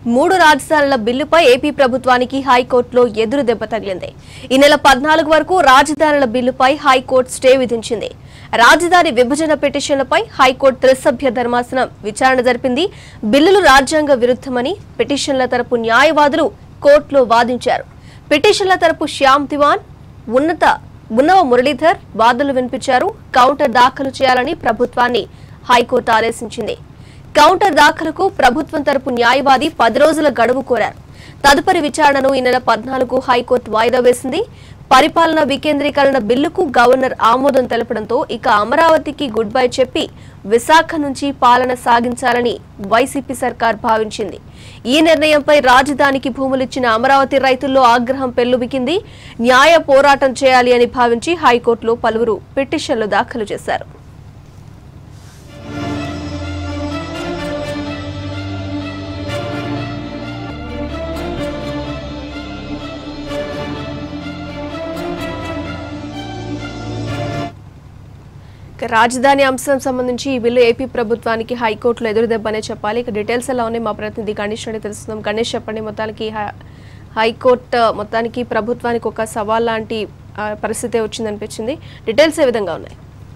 మూడు రాజధానుల బిల్లుపై ఏపీ ప్రభుత్వానికి హైకోర్టులో ఎదురు దెబ్బ తగిలింది ఈ నెల పద్నాలుగు వరకు రాజధానుల బిల్లుపై హైకోర్టు స్టే విధించింది రాజధాని విభజన పిటిషన్లపై హైకోర్టు త్రిసభ్య ధర్మాసనం విచారణ జరిపింది బిల్లులు రాజ్యాంగ విరుద్ధమని పిటిషన్ల తరపు న్యాయవాదులు కోర్టులో వాదించారు పిటిషన్ల తరపు శ్యామ్ దివాన్ ఉన్నత ఉన్నవ మురళీధర్ వాదనలు వినిపించారు కౌంటర్ దాఖలు చేయాలని ప్రభుత్వాన్ని హైకోర్టు ఆదేశించింది కౌంటర్ దాఖలుకు ప్రభుత్వం తరపు న్యాయవాది పది రోజుల గడువు కోరారు తదుపరి విచారణను ఈ నెల పద్నాలుగు హైకోర్టు వాయిదా వేసింది పరిపాలన వికేంద్రీకరణ బిల్లుకు గవర్నర్ ఆమోదం తెలపడంతో ఇక అమరావతికి గుడ్ బై చెప్పి విశాఖ నుంచి పాలన సాగించాలని వైసీపీ సర్కార్ భావించింది ఈ నిర్ణయంపై రాజధానికి భూములిచ్చిన అమరావతి రైతుల్లో ఆగ్రహం పెల్లుబికింది న్యాయ పోరాటం చేయాలి అని భావించి హైకోర్టులో పలువురు పిటిషన్లు దాఖలు చేశారు ఇక రాజధాని అంశం సంబంధించి ఈ బిల్లు ఏపీ ప్రభుత్వానికి హైకోర్టులో ఎదురుదెబ్బనే చెప్పాలి ఇక డీటెయిల్స్ ఎలా ఉన్నాయి మా ప్రతినిధి గణేష్ అడిగి తెలుస్తున్నాం గణేష్ చెప్పండి మొత్తానికి హై- హైకోర్టు మొత్తానికి ప్రభుత్వానికి ఒక సవాల్ లాంటి ఆ, పరిస్థితి వచ్చిందనిపించింది డీటెయిల్స్ ఏ విధంగా ఉన్నాయి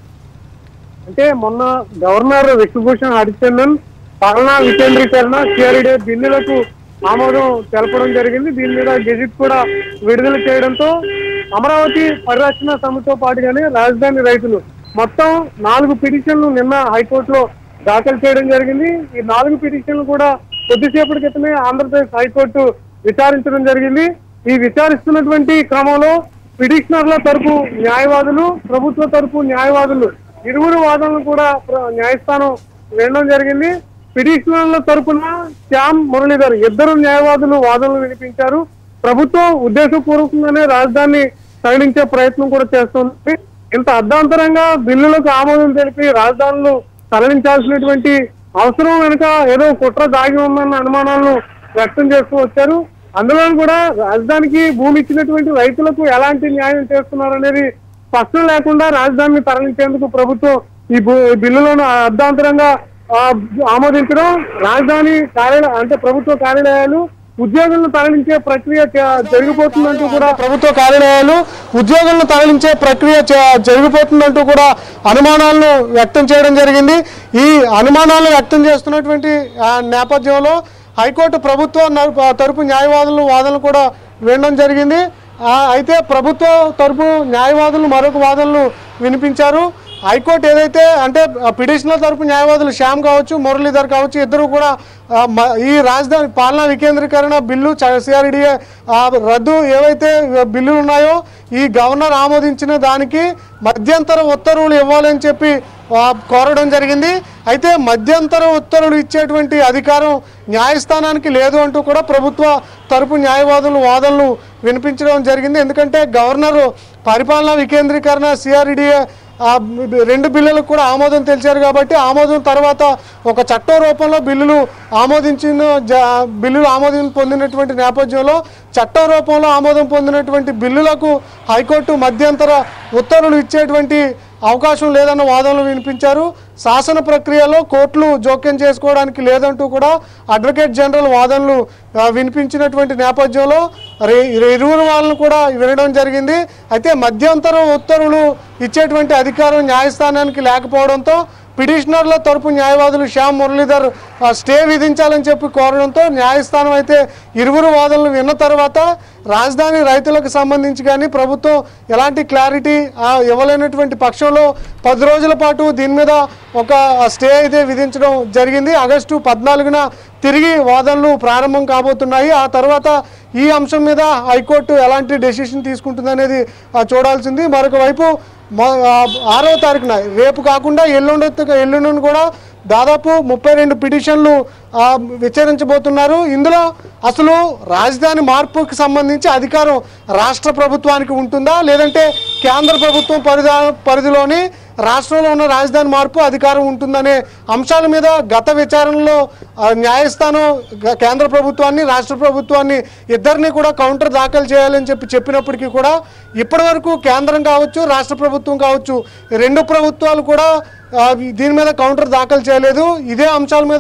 అంటే మొన్న గవర్నర్ విశ్వభూషణ్ హరిచందన్ పాలనా వికేంద్రీకరణ సిఆర్డీ బిల్లులకు ఆమోదం తెలపడం జరిగింది దీని మీద గెజిట్ కూడా విడుదల చేయడంతో అమరావతి పరిరక్షణ సమితితో పాటుగానే రాజధాని రైతులు మొత్తం నాలుగు పిటిషన్లు నిన్న హైకోర్టులో దాఖలు చేయడం జరిగింది ఈ నాలుగు పిటిషన్లు కూడా కొద్దిసేపటి క్రితమే ఆంధ్రప్రదేశ్ హైకోర్టు విచారించడం జరిగింది ఈ విచారిస్తున్నటువంటి క్రమంలో పిటిషనర్ల తరపు న్యాయవాదులు ప్రభుత్వ తరపు న్యాయవాదులు ఇరువురు వాదనలు కూడా ప్ర- న్యాయస్థానం వినడం జరిగింది పిటిషనర్ల తరపున శ్యామ్ మురళీధర్ ఇద్దరు న్యాయవాదులు వాదనలు వినిపించారు ప్రభుత్వం ఉద్దేశపూర్వకంగానే రాజధాని తరలించే ప్రయత్నం కూడా చేస్తుంది ఇంత అర్ధాంతరంగా బిల్లులకు ఆమోదం తెలిపి రాజధానులు తరలించాల్సినటువంటి అవసరం వెనుక ఏదో కుట్ర దాగి ఉందన్న అనుమానాలను వ్యక్తం చేస్తూ వచ్చారు అందులో కూడా రాజధానికి భూమి ఇచ్చినటువంటి రైతులకు ఎలాంటి న్యాయం చేస్తున్నారనేది స్పష్టం లేకుండా రాజధానిని తరలించేందుకు ప్రభుత్వం ఈ భూ- ఈ బిల్లులను అర్ధాంతరంగా ఆ, ఆమోదించడం రాజధాని కార్యాలయ అంటే ప్రభుత్వ కార్యాలయాలు ఉద్యోగులను తరలించే ప్రక్రియ చ- జరిగిపోతుందంటూ కూడా ప్రభుత్వ కార్యాలయాలు ఉద్యోగులను తరలించే ప్రక్రియ చ- జరిగిపోతుందంటూ కూడా అనుమానాలను వ్యక్తం చేయడం జరిగింది ఈ అనుమానాలను వ్యక్తం చేస్తున్నటువంటి ఆ, నేపథ్యంలో హైకోర్టు ప్రభుత్వ నరు- తరపు న్యాయవాదులు వాదనలు కూడా వినడం జరిగింది ఆ, అయితే ప్రభుత్వ తరపు న్యాయవాదులు మరొక వాదనలు వినిపించారు హైకోర్టు ఏదైతే అంటే పిటిషనర్ తరపు న్యాయవాదులు శ్యామ్ కావచ్చు మురళీధర్ కావచ్చు ఇద్దరు కూడా ఆ, మ- ఈ రాజధాని పాలనా వికేంద్రీకరణ బిల్లు సిఆర్డిఏ రద్దు ఏవైతే బిల్లులు ఉన్నాయో ఈ గవర్నర్ ఆమోదించిన దానికి మధ్యంతర ఉత్తర్వులు ఇవ్వాలని చెప్పి ఆ, కోరడం జరిగింది అయితే మధ్యంతర ఉత్తర్వులు ఇచ్చేటువంటి అధికారం న్యాయస్థానానికి లేదు అంటూ కూడా ప్రభుత్వ తరపు న్యాయవాదులు వాదనలు వినిపించడం జరిగింది ఎందుకంటే గవర్నర్ పరిపాలనా వికేంద్రీకరణ సిఆర్డిఏ ఆ బి- రెండు బిల్లులకు కూడా ఆమోదం తెలిసారు కాబట్టి ఆమోదం తర్వాత ఒక చట్టం రూపంలో బిల్లులు ఆమోదించిన జ- బిల్లులు ఆమోదం పొందినటువంటి నేపథ్యంలో చట్టం రూపంలో ఆమోదం పొందినటువంటి బిల్లులకు హైకోర్టు మధ్యంతర ఉత్తర్వులు ఇచ్చేటువంటి అవకాశం లేదన్న వాదనలు వినిపించారు శాసన ప్రక్రియలో కోర్టులు జోక్యం చేసుకోవడానికి లేదంటూ కూడా అడ్వకేట్ జనరల్ వాదనలు ఆ, వినిపించినటువంటి నేపథ్యంలో రే- ఇరువురు వాళ్ళను కూడా వినడం జరిగింది అయితే మధ్యంతర ఉత్తర్వులు ఇచ్చేటువంటి అధికారం న్యాయస్థానానికి లేకపోవడంతో పిటిషనర్ల తరపు న్యాయవాదులు శ్యామ్ మురళీధర్ ఆ, స్టే విధించాలని చెప్పి కోరడంతో న్యాయస్థానం అయితే ఇరువురు వాదనలు విన్న తర్వాత రాజధాని రైతులకు సంబంధించి కానీ ప్రభుత్వం ఎలాంటి క్లారిటీ ఆ, ఇవ్వలేనటువంటి పక్షంలో పది రోజుల పాటు దీని మీద ఒక స్టే అయితే విధించడం జరిగింది ఆగస్టు పద్నాలుగున తిరిగి వాదనలు ప్రారంభం కాబోతున్నాయి ఆ తర్వాత ఈ అంశం మీద హైకోర్టు ఎలాంటి డెసిషన్ తీసుకుంటుందనేది ఆ, చూడాల్సింది మరొక వైపు మొ- ఆ, ఆరో తారీఖున రేపు కాకుండా ఎల్లుండి ఎల్లుండిని కూడా దాదాపు ముప్పై రెండు పిటిషన్లు ఆ, విచారించబోతున్నారు ఇందులో అసలు రాజధాని మార్పుకి సంబంధించి అధికారం రాష్ట్ర ప్రభుత్వానికి ఉంటుందా లేదంటే కేంద్ర ప్రభుత్వం పరిధా పరిధిలోని రాష్ట్రంలో ఉన్న రాజధాని మార్పు అధికారం ఉంటుందనే అంశాల మీద గత విచారణలో ఆ, న్యాయస్థానం గ- కేంద్ర ప్రభుత్వాన్ని రాష్ట్ర ప్రభుత్వాన్ని ఇద్దరిని కూడా కౌంటర్ దాఖలు చేయాలని చెప్పి చెప్పినప్పటికీ కూడా ఇప్పటివరకు కేంద్రం కావచ్చు రాష్ట్ర ప్రభుత్వం కావచ్చు రెండు ప్రభుత్వాలు కూడా ఆ, దీని మీద కౌంటర్ దాఖలు చేయలేదు ఇదే అంశాల మీద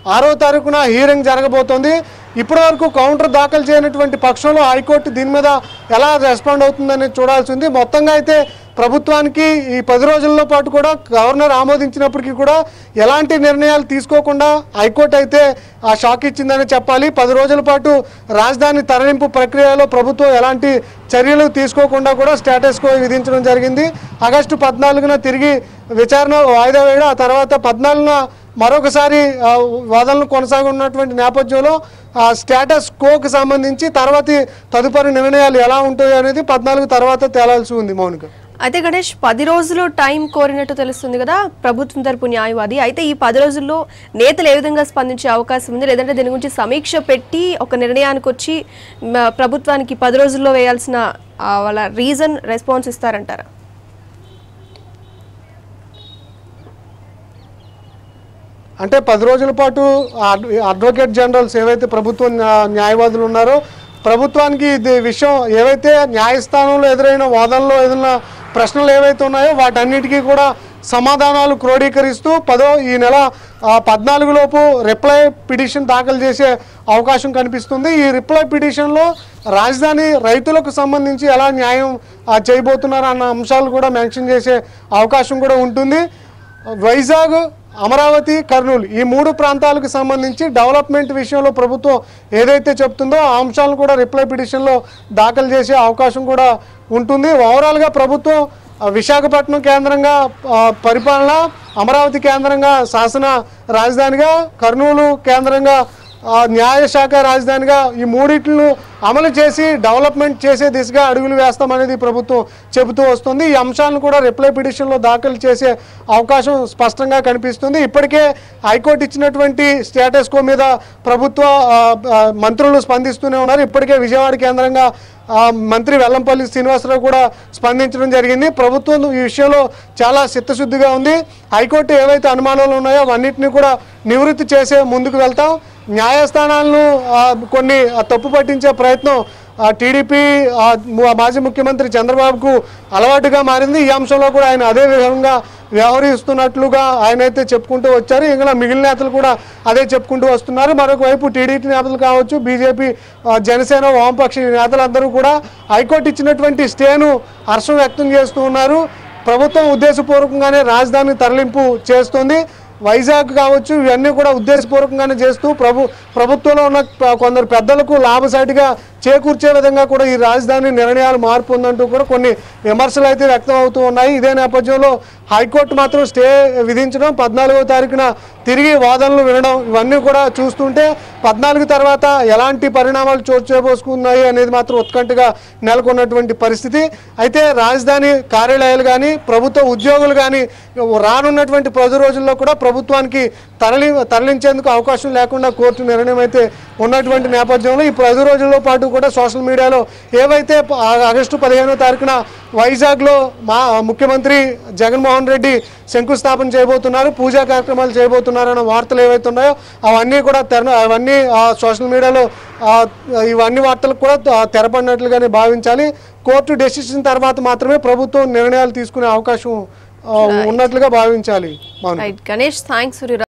ఆరో తారీఖున హీరింగ్ జరగబోతోంది ఇప్పటి వరకు కౌంటర్ దాఖలు చేయనటువంటి పక్షంలో హైకోర్టు దీని మీద ఎలా రెస్పాండ్ అవుతుందని చూడాల్సి ఉంది మొత్తంగా అయితే ప్రభుత్వానికి ఈ పది రోజుల్లో పాటు కూడా గవర్నర్ ఆమోదించినప్పటికీ కూడా ఎలాంటి నిర్ణయాలు తీసుకోకుండా హైకోర్టు అయితే ఆ షాక్ ఇచ్చిందని చెప్పాలి పది రోజుల పాటు రాజధాని తరలింపు ప్రక్రియలో ప్రభుత్వం ఎలాంటి చర్యలు తీసుకోకుండా కూడా స్టేటస్ కో విధించడం జరిగింది ఆగస్టు పద్నాలుగున తిరిగి విచారణ వాయిదా వేయడం ఆ తర్వాత పద్నాలుగున మరొకసారి ఆ, వాదనలు కొనసాగున్నటువంటి నేపథ్యంలో ఆ స్టేటస్ కోకు సంబంధించి తర్వాతి తదుపరి నిర్ణయాలు ఎలా ఉంటాయో అనేది పద్నాలుగు తర్వాత తేలాల్సి ఉంది మౌనిక అయితే గణేష్ పది రోజులు టైం కోరినట్టు తెలుస్తుంది కదా ప్రభుత్వం తరపు న్యాయవాది అయితే ఈ పది రోజుల్లో నేతలు ఏ విధంగా స్పందించే అవకాశం ఉంది లేదంటే దీని గురించి సమీక్ష పెట్టి ఒక నిర్ణయానికి వచ్చి మ, ప్రభుత్వానికి పది రోజుల్లో వేయాల్సిన ఆ, వాళ్ళ రీజన్ రెస్పాన్స్ ఇస్తారంటారా అంటే పది రోజుల పాటు అడ్- అడ్వకేట్ జనరల్స్ ఏవైతే ప్రభుత్వ న్యా- న్యాయవాదులు ఉన్నారో ప్రభుత్వానికి ఇది విషయం ఏవైతే న్యాయస్థానంలో ఎదురైన వాదనలో ఏదైనా ప్రశ్నలు ఏవైతే ఉన్నాయో వాటన్నిటికీ కూడా సమాధానాలు క్రోడీకరిస్తూ పదో ఈ నెల ఆ, పద్నాలుగు లోపు రిప్లై పిటిషన్ దాఖలు చేసే అవకాశం కనిపిస్తుంది ఈ రిప్లై పిటిషన్లో రాజధాని రైతులకు సంబంధించి ఎలా న్యాయం ఆ, చేయబోతున్నారు అన్న అంశాలు కూడా మెన్షన్ చేసే అవకాశం కూడా ఉంటుంది వైజాగ్ అమరావతి కర్నూలు ఈ మూడు ప్రాంతాలకు సంబంధించి డెవలప్మెంట్ విషయంలో ప్రభుత్వం ఏదైతే చెప్తుందో ఆ అంశాలను కూడా రిప్లై పిటిషన్లో దాఖలు చేసే అవకాశం కూడా ఉంటుంది ఓవరాల్గా ప్రభుత్వం ఆ, విశాఖపట్నం కేంద్రంగా ఆ, పరిపాలన అమరావతి కేంద్రంగా శాసన రాజధానిగా కర్నూలు కేంద్రంగా ఆ, న్యాయశాఖ రాజధానిగా ఈ మూడింటిని అమలు చేసి డెవలప్మెంట్ చేసే దిశగా అడుగులు వేస్తామనేది ప్రభుత్వం చెబుతూ వస్తుంది ఈ అంశాలను కూడా రిప్లై పిటిషన్లో దాఖలు చేసే అవకాశం స్పష్టంగా కనిపిస్తుంది ఇప్పటికే హైకోర్టు ఇచ్చినటువంటి స్టేటస్ కో మీద ప్రభుత్వ ఆ, ఆ, మంత్రులు స్పందిస్తూనే ఉన్నారు ఇప్పటికే విజయవాడ కేంద్రంగా ఆ, మంత్రి వెల్లంపల్లి శ్రీనివాసరావు కూడా స్పందించడం జరిగింది ప్రభుత్వం ఈ విషయంలో చాలా చిత్తశుద్ధిగా ఉంది హైకోర్టు ఏవైతే అనుమానాలు ఉన్నాయో అవన్నింటినీ కూడా నివృత్తి చేసే ముందుకు వెళ్తాం న్యాయస్థానాలను ఆ, కొన్ని ఆ, తప్పు పట్టించే ప్రయత్నం ఆ, టీడీపీ ఆ, ము- మాజీ ముఖ్యమంత్రి చంద్రబాబుకు అలవాటుగా మారింది ఈ అంశంలో కూడా ఆయన అదే విధంగా వ్యవహరిస్తున్నట్లుగా ఆయన అయితే చెప్పుకుంటూ వచ్చారు ఇంకా మిగిలిన నేతలు కూడా అదే చెప్పుకుంటూ వస్తున్నారు మరొక వైపు టీడీపీ నేతలు కావచ్చు బీజేపీ ఆ, జనసేన వామపక్ష నేతలందరూ కూడా హైకోర్టు ఇచ్చినటువంటి స్టేను హర్షం వ్యక్తం చేస్తూ ఉన్నారు ప్రభుత్వం ఉద్దేశపూర్వకంగానే రాజధాని తరలింపు చేస్తుంది వైజాగ్ కావచ్చు ఇవన్నీ కూడా ఉద్దేశపూర్వకంగానే చేస్తూ ప్రభు ప్రభుత్వంలో ఉన్న ప- కొందరు పెద్దలకు లాభసాటిగా చేకూర్చే విధంగా కూడా ఈ రాజధాని నిర్ణయాలు మార్పు ఉందంటూ కూడా కొన్ని విమర్శలు అయితే వ్యక్తం అవుతూ ఉన్నాయి ఇదే నేపథ్యంలో హైకోర్టు మాత్రం స్టే విధించడం పద్నాలుగో తారీఖున తిరిగి వాదనలు వినడం ఇవన్నీ కూడా చూస్తుంటే పద్నాలుగు తర్వాత ఎలాంటి పరిణామాలు చోటు చేయబోసుకున్నాయి అనేది మాత్రం ఉత్కంఠగా నెలకొన్నటువంటి పరిస్థితి అయితే రాజధాని కార్యాలయాలు కానీ ప్రభుత్వ ఉద్యోగులు కానీ రానున్నటువంటి పది రోజుల్లో కూడా ప్రభుత్వానికి తరలి తరలించేందుకు అవకాశం లేకుండా కోర్టు నిర్ణయం అయితే ఉన్నటువంటి నేపథ్యంలో ఈ పది రోజుల్లో పాటు కూడా సోషల్ మీడియాలో ఏవైతే ప- ఆ- ఆగస్టు పదిహేనో తారీఖున వైజాగ్లో మా ముఖ్యమంత్రి జగన్మోహన్ రెడ్డి శంకుస్థాపన చేయబోతున్నారు పూజా కార్యక్రమాలు చేయబోతున్నారు అన్న వార్తలు ఏవైతే ఉన్నాయో అవన్నీ కూడా తెర అవన్నీ ఆ సోషల్ మీడియాలో ఆ, ఇవన్నీ వార్తలకు కూడా ఆ, తెరపడినట్లుగానే భావించాలి కోర్టు డెసిషన్ తర్వాత మాత్రమే ప్రభుత్వం నిర్ణయాలు తీసుకునే అవకాశం ఆ, ఉన్నట్లుగా భావించాలి Mouni right Ganesh thanks for